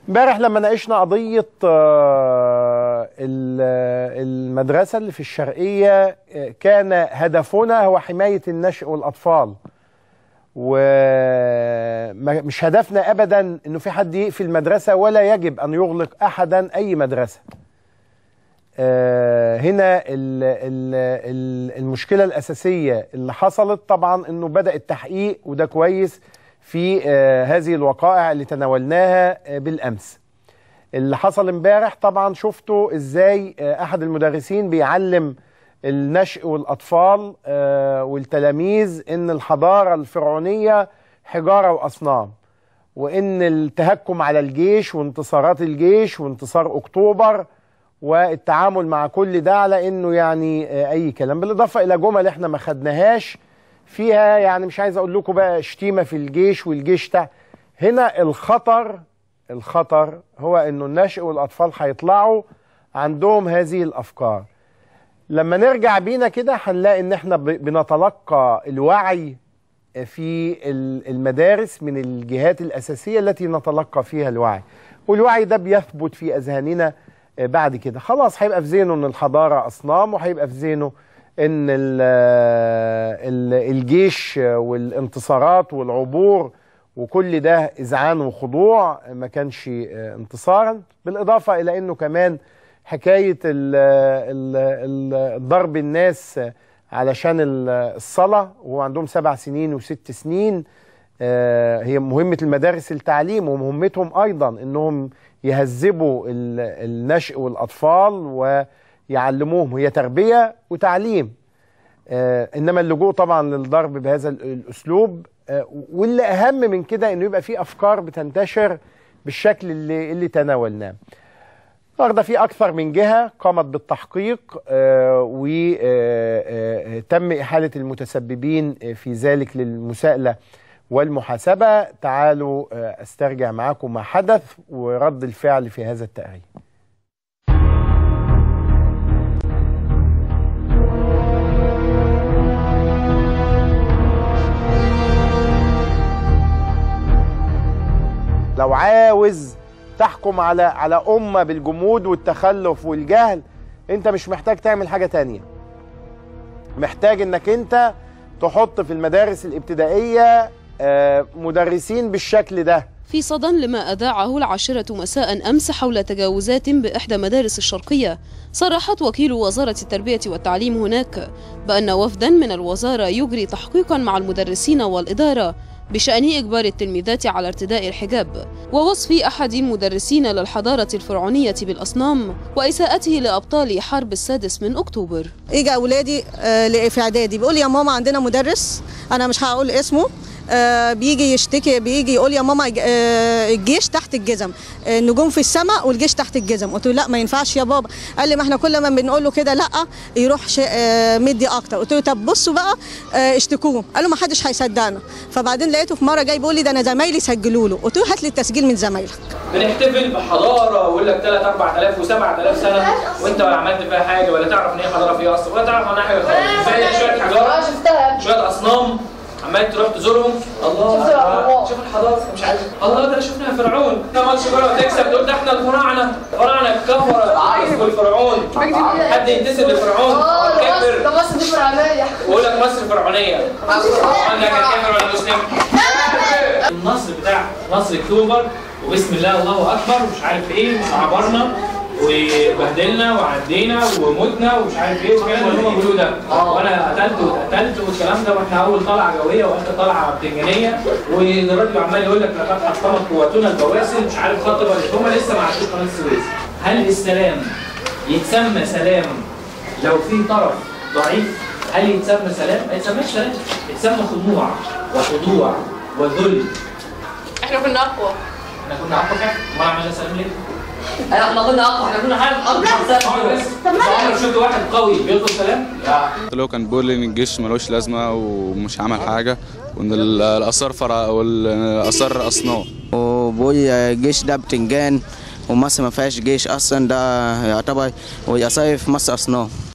امبارح لما ناقشنا قضية آه، ال- المدرسة اللي في الشرقية آه، كان هدفنا هو حماية النشء والأطفال ومش هدفنا أبدا أنه في حد يقفل مدرسة ولا يجب أن يغلق أحدا أي مدرسة آه، هنا ال ال ال المشكلة الأساسية اللي حصلت طبعا أنه بدأ التحقيق وده كويس في آه، هذه الوقائع اللي تناولناها آه، بالأمس اللي حصل امبارح طبعا شفتوا ازاي آه، احد المدرسين بيعلم النشء والاطفال آه، والتلاميذ ان الحضاره الفرعونيه حجاره واصنام وان التهكم على الجيش وانتصارات الجيش وانتصار اكتوبر والتعامل مع كل ده على انه يعني آه، اي كلام بالاضافه الى جمل احنا ما خدناهاش فيها يعني مش عايز اقول لكم بقى شتيمه في الجيش والجيش تع... هنا الخطر الخطر هو انه النشء والاطفال هيطلعوا عندهم هذه الافكار لما نرجع بينا كده هنلاقي ان احنا ب- بنتلقى الوعي في ال- المدارس من الجهات الاساسيه التي نتلقى فيها الوعي والوعي ده بيثبت في اذهاننا آه، بعد كده خلاص هيبقى في ذهنه ان الحضاره اصنام وهيبقى في ذهنه ان ال- ال- الجيش والانتصارات والعبور وكل ده اذعان وخضوع ما كانش آه، انتصارا بالاضافه الى انه كمان حكايه ال ال ال ضرب الناس علشان ال- الصلاه وهو عندهم سبع سنين وست سنين آه، هي مهمه المدارس التعليم ومهمتهم ايضا انهم يهذبوا ال- النشء والاطفال ويعلموهم هي تربيه وتعليم آه، انما اللجوء طبعا للضرب بهذا ال- الاسلوب آه، واللي اهم من كده انه يبقى في افكار بتنتشر بالشكل اللي اللي تناولناه. النهارده في اكثر من جهه قامت بالتحقيق وتم احاله المتسببين آه، في ذلك للمساءله والمحاسبه. تعالوا آه، استرجع معاكم ما حدث ورد الفعل في هذا التقرير. لو عاوز تحكم على على أمة بالجمود والتخلف والجهل أنت مش محتاج تعمل حاجة تانية محتاج أنك أنت تحط في المدارس الابتدائية آه، مدرسين بالشكل ده في صدى لما أذاعه العاشرة مساء أمس حول تجاوزات بإحدى مدارس الشرقية صرحت وكيل وزارة التربية والتعليم هناك بأن وفدا من الوزارة يجري تحقيقا مع المدرسين والإدارة بشأن إجبار التلميذات على ارتداء الحجاب ووصف أحد المدرسين للحضارة الفرعونية بالأصنام وإساءته لأبطال حرب السادس من أكتوبر اجى اولادي آه، ل- في اعدادي بيقول يا ماما عندنا مدرس انا مش هقول اسمه آه، بيجي يشتكي بيجي يقول يا ماما ج- آه، الجيش تحت الجزم آه، النجوم في السماء والجيش تحت الجزم قلت له لا ما ينفعش يا بابا قال لي ما احنا كل ما بنقول له كده لا يروح شيء آه، مدي اكتر قلت له طب بصوا بقى آه، اشتكوه قال له ما حدش هيصدقنا فبعدين لقيته في مره جاي بيقول لي ده انا زمايلي سجلوا له قلت له هات لي التسجيل من زمايلك بنحتفل بحضاره ويقول لك 3 4000 و7000 سنه وانت ولا عملت فيها حاجه ولا تعرف ان هي حضاره فيها اصلا ولا تعرف عنها حاجه خالص زي شويه حجاره شفتها شويه اصنام عمال تروح تزورهم الله شفت الأهرامات. شوف الحضاره مش عارف الله ده شفنا فرعون ده ماتش كوره وتكسب تقول ده احنا الفراعنه الفراعنه الكفره يسبوا الفرعون حد ينتسب للفرعون اه ده مصر كافر ده مصر دي فرعونيه ويقول لك مصر فرعونيه قلنا كان كافر ولا مسلم النصر بتاع نصر اكتوبر وبسم الله الله اكبر ومش عارف ايه وعبرنا وبهدلنا وعدينا ومتنا ومش عارف ايه والكلام اللي هم بيقولوه ده وانا قتلت واتقتلت والكلام ده واحنا اول طلعه جويه واخر طلعه بتنجانيه والراجل عمال يقول لك لقد حطمت قواتنا البواسل مش عارف خط ولا هم لسه ما عدوش قناه السويس هل السلام يتسمى سلام لو في طرف ضعيف هل يتسمى سلام؟ ما يتسماش سلام يتسمى خضوع وخضوع وذل احنا كنا اقوى احنا كنا اقوى كده امال عملنا سلام ليه؟ احنا كنا اقوى احنا كنا حاجه عمر بس بس عمرك شفت واحد قوي بيطلب سلام؟ لا اللي هو كان بيقول ان الجيش ملوش لازمه ومش عمل حاجه وان ال- الاثار فرع والاثار اصنام وبقول الجيش ده بتنجان ومصر ما فيهاش جيش اصلا ده يعتبر ويصيف مصر اصنام